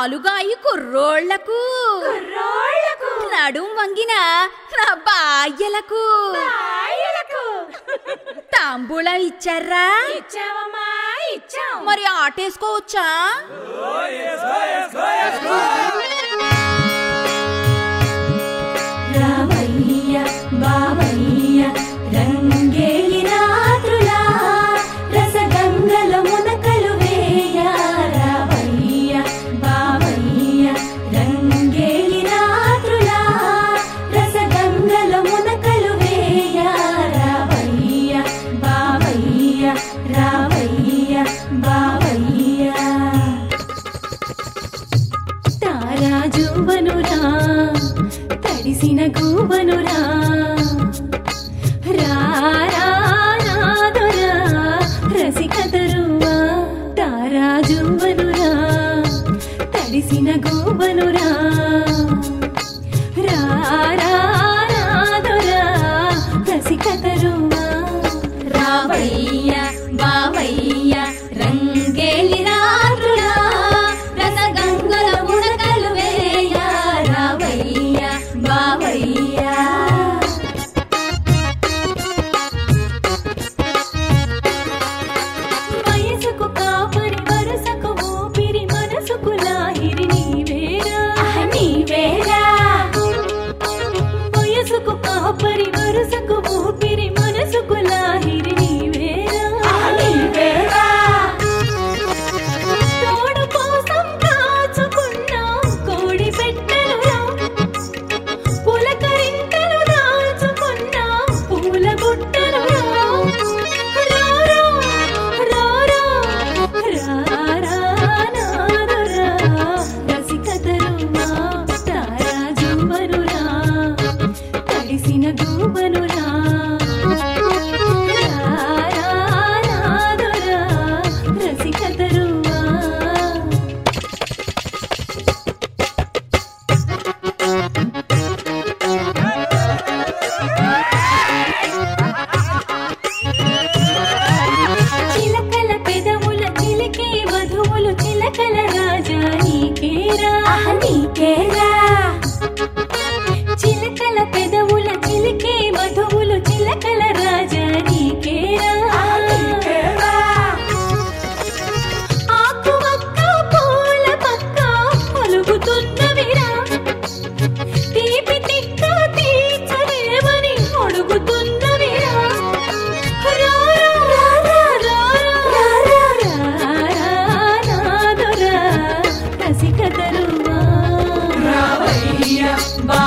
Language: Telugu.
నాలుగాయి కుర్రోళ్లకు కుర్రోళ్ళకు నడుం వంగిన నా బాయ్యలకు ఆయలకు తాంబూలం ఇచ్చారా ఇచ్చావమ్మా ఇచ్చాం మరి ఆటేసుకోవచ్చా రామయ్య బావయ్య రంగేలి రాత్రులా రసగంగల మునకలు వేయ రామయ్య బావయ్య రంగేలి రాత్రులా రసగంగల మునకలు వేయ రామయ్య బావయ్య రామయ్య బావయ్య తారాజువనురా తడిసిన గూవనురా రారానాదురా రసికతరువా తారాజువనురా తడిసిన గూవనురా రారానాదురా రసికతరువా రావయ్య బావయ్య రంగేలి రాత్రులా రసగంగల ముడకలు వేయ రావయ్య బావయ్య వయసుకు కాపరి వరసకు ఊపిరి మనసుకు లాహిరి నీవేరా నీవేరా వయసుకు కాపరి వరసకు ఊపిరి మనసుకు లాహిరి నీవేరా నీవేరా తోడు కోసం కాచుకున్నా కోడి పెట్టెలురా పులకరింతలు దాచుకున్నా పూల బుట్టలురా రారా రారా రారా నాదురా రసికతరుమా తారాజువనురా తడిసిన గూవనురా రారా నాదురా రసికతరుమా చిలకల పెదవుల చిలికే వధువులు చిలకల రాజా నీకేరా నీకేరా చిలకల పెదవుల చిలికే వధువులు చిలకల రాజా నీకేరా ఆకు వక్క పూల పక్క పలుకుతున్నవిరా తీపి తిక్క తీర్చలేమని అడుగుతున్నవిరా రావయ్య బా